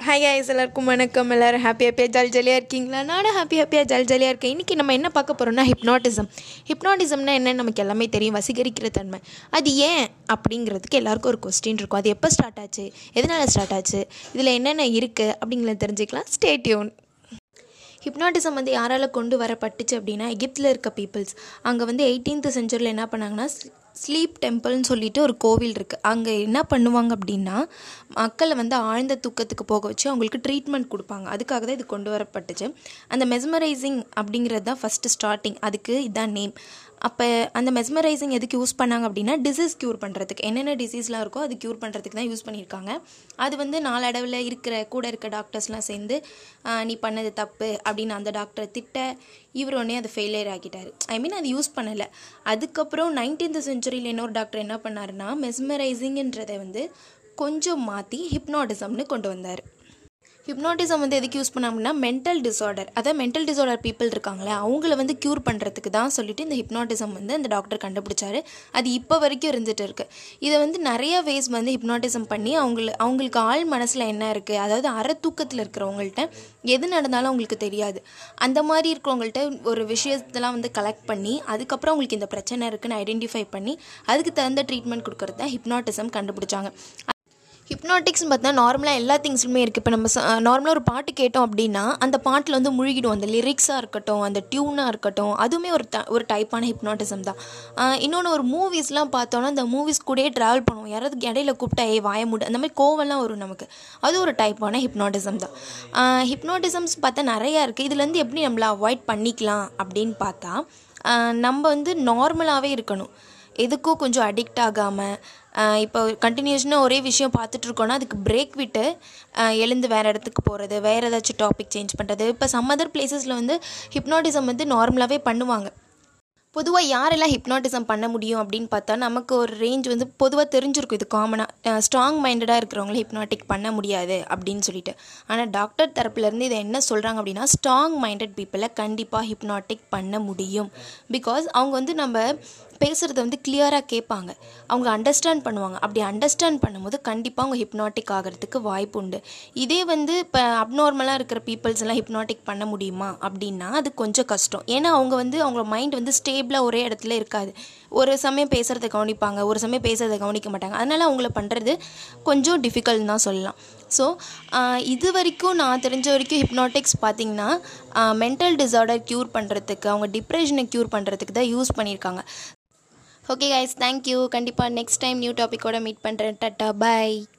hi guys எல்லாருக்கும் வணக்கம் எல்லோரும் ஹாப்பி ஹாப்பியாக ஜாலி ஜாலியாக இருக்கீங்களா நானும் ஹாப்பி ஹாப்பியாக ஜாலி ஜாலியாக இருக்கேன் இன்றைக்கி நம்ம என்ன பார்க்க போகிறோம்னா ஹிப்னாட்டிசம் ஹிப்னாட்டிசம்னா என்னன்னு நமக்கு எல்லாமே தெரியும் வசீகரிக்கிற தன்மை அது ஏன் அப்படிங்கிறதுக்கு எல்லாருக்கும் ஒரு கொஸ்டின் இருக்கும் அது எப்போ ஸ்டார்ட் ஆச்சு எதனால் ஸ்டார்ட் ஆச்சு இதில் என்னென்ன இருக்குது அப்படிங்கிறத தெரிஞ்சுக்கலாம் ஸ்டேட்யூன் ஹிப்னாட்டிசம் வந்து யாரால் கொண்டு வரப்பட்டுச்சு அப்படின்னா எகிப்தில் இருக்க பீப்புள்ஸ் அங்கே வந்து எயிட்டீன்த் செஞ்சுரியில் என்ன பண்ணாங்கன்னா ஸ்லீப் டெம்பிள்னு சொல்லிட்டு ஒரு கோவில் இருக்குது அங்கே என்ன பண்ணுவாங்க அப்படின்னா மக்களை வந்து ஆழ்ந்த தூக்கத்துக்கு போக வச்சு அவங்களுக்கு ட்ரீட்மெண்ட் கொடுப்பாங்க அதுக்காக தான் இது கொண்டு வரப்பட்டுச்சு அந்த மெஸ்மரைசிங் அப்படிங்கிறது தான் ஃபஸ்ட்டு ஸ்டார்டிங் அதுக்கு இதான் நேம் அப்போ அந்த மெஸ்மரைசிங் எதுக்கு யூஸ் பண்ணாங்க அப்படின்னா டிசீஸ் க்யூர் பண்ணுறதுக்கு என்னென்ன டிசீஸ்லாம் இருக்கோ அது க்யூர் பண்ணுறதுக்கு தான் யூஸ் பண்ணியிருக்காங்க அது வந்து நாளடைவில் இருக்கிற கூட இருக்க டாக்டர்ஸ்லாம் சேர்ந்து "ஆஹ், நீ பண்ணது தப்பு அப்படின்னு அந்த டாக்டரை திட்ட இவர் உடனே அது ஃபெயிலியர் ஆக்கிட்டார் ஐ மீன் அது யூஸ் பண்ணலை அதுக்கப்புறம் நைன்டீன்த் செஞ்சுரியில் இன்னொரு டாக்டர் என்ன பண்ணாருன்னா மெஸ்மரைசிங்ன்றதை வந்து கொஞ்சம் மாற்றி ஹிப்னாட்டிசம்னு கொண்டு வந்தார் ஹிப்னாட்டிசம் வந்து எதுக்கு யூஸ் பண்ணாங்கன்னா மென்டல் டிஸார்டர் அதாவது மென்டல் டிஸார்டர் பீப்புள் இருக்காங்களே அவங்கள வந்து க்யூர் பண்ணுறதுக்கு தான் சொல்லிட்டு இந்த ஹிப்னாட்டிசம் வந்து அந்த டாக்டர் கண்டுபிடிச்சாரு அது இப்போ வரைக்கும் இருந்துட்டு இருக்கு இதை வந்து நிறைய வேஸ் வந்து ஹிப்னாட்டிசம் பண்ணி அவங்கள அவங்களுக்கு ஆள் மனசில் என்ன இருக்குது அதாவது அரை தூக்கத்தில் இருக்கிறவங்கள்ட்ட எது நடந்தாலும் அவங்களுக்கு தெரியாது அந்த மாதிரி இருக்கிறவங்கள்ட்ட ஒரு விஷயத்தெல்லாம் வந்து கலெக்ட் பண்ணி அதுக்கப்புறம் அவங்களுக்கு இந்த பிரச்சனை இருக்குன்னு ஐடென்டிஃபை பண்ணி அதுக்கு தகுந்த ட்ரீட்மெண்ட் கொடுக்கறது தான் ஹிப்னாட்டிசம் கண்டுபிடிச்சாங்க ஹிப்னாட்டிக்ஸ்னு பார்த்தா நார்மலாக எல்லா திங்ஸ்லுமே இருக்குது இப்போ நம்ம நார்மலாக ஒரு பாட்டு கேட்டோம் அப்படின்னா அந்த பாட்டில் வந்து முழுகிடும் அந்த லிரிக்ஸாக இருக்கட்டும் அந்த டியூனாக இருக்கட்டும் அதுவுமே ஒரு ட ஒரு டைப்பான ஹிப்னாட்டிசம் தான் இன்னொன்று ஒரு மூவிஸ்லாம் பார்த்தோன்னா அந்த மூவிஸ் கூடயே ட்ராவல் பண்ணுவோம் யாராவது இடையில கூப்பிட்டா ஏ வாய மூடு அந்த மாதிரி கோவம்லாம் வரும் நமக்கு அது ஒரு டைப்பான ஹிப்னாட்டிசம் தான் ஹிப்னாட்டிசம்ஸ் பார்த்தா நிறையா இருக்குது இதுலேருந்து எப்படி நம்மளை அவாய்ட் பண்ணிக்கலாம் அப்படின்னு பார்த்தா ஆஹ் நம்ம வந்து நார்மலாகவே இருக்கணும் எதுக்கும் கொஞ்சம் அடிக்ட் ஆகாமல் இப்போ கண்டினியூஷனாக ஒரே விஷயம் பார்த்துட்டு இருக்கோன்னா அதுக்கு பிரேக் விட்டு ஆஹ் எழுந்து வேறு இடத்துக்கு போகிறது வேறு ஏதாச்சும் டாபிக் சேஞ்ச் பண்ணுறது இப்போ சம் அதர் பிளேசஸில் வந்து ஹிப்னாட்டிசம் வந்து நார்மலாகவே பண்ணுவாங்க பொதுவாக யாரெல்லாம் ஹிப்னாட்டிசம் பண்ண முடியும் அப்படின்னு பார்த்தா நமக்கு ஒரு ரேஞ்ச் வந்து பொதுவாக தெரிஞ்சிருக்கும் இது காமனாக ஸ்ட்ராங் மைண்டடாக இருக்கிறவங்கள ஹிப்னாட்டிக் பண்ண முடியாது அப்படின்னு சொல்லிட்டு ஆனால் டாக்டர் தரப்புலேருந்து இதை என்ன சொல்கிறாங்க அப்படின்னா ஸ்ட்ராங் மைண்டட் பீப்புளை கண்டிப்பாக ஹிப்னாட்டிக் பண்ண முடியும் பிகாஸ் அவங்க வந்து நம்ம பேசுகிறத வந்து கிளியராக கேட்பாங்க அவங்க அண்டர்ஸ்டாண்ட் பண்ணுவாங்க அப்படி அண்டர்ஸ்டாண்ட் பண்ணும்போது கண்டிப்பாக அவங்க ஹிப்னாட்டிக் ஆகிறதுக்கு வாய்ப்பு உண்டு இதே வந்து இப்போ அப்நார்மலாக இருக்கிற பீப்புள்ஸ் எல்லாம் ஹிப்னாட்டிக் பண்ண முடியுமா அப்படின்னா அது கொஞ்சம் கஷ்டம் ஏன்னா அவங்க வந்து அவங்க மைண்ட் வந்து ஸ்டேபிளாக ஒரே இடத்துல இருக்காது ஒரு சமயம் பேசுகிறத கவனிப்பாங்க ஒரு சமயம் பேசுகிறத கவனிக்க மாட்டாங்க அதனால் அவங்கள பண்ணுறது கொஞ்சம் டிஃபிகல்ட் தான் சொல்லலாம் ஸோ இது வரைக்கும் நான் தெரிஞ்ச வரைக்கும் ஹிப்னாட்டிக்ஸ் பார்த்தீங்கன்னா மென்டல் டிஸார்டர் க்யூர் பண்ணுறதுக்கு அவங்க டிப்ரெஷனை க்யூர் பண்ணுறதுக்கு தான் யூஸ் பண்ணியிருக்காங்க ஓகே கைஸ் தேங்க்யூ கண்டிப்பாக நெக்ஸ்ட் டைம் நியூ டாப்பிக்கோட மீட் பண்ணுறேன் டட்டா பை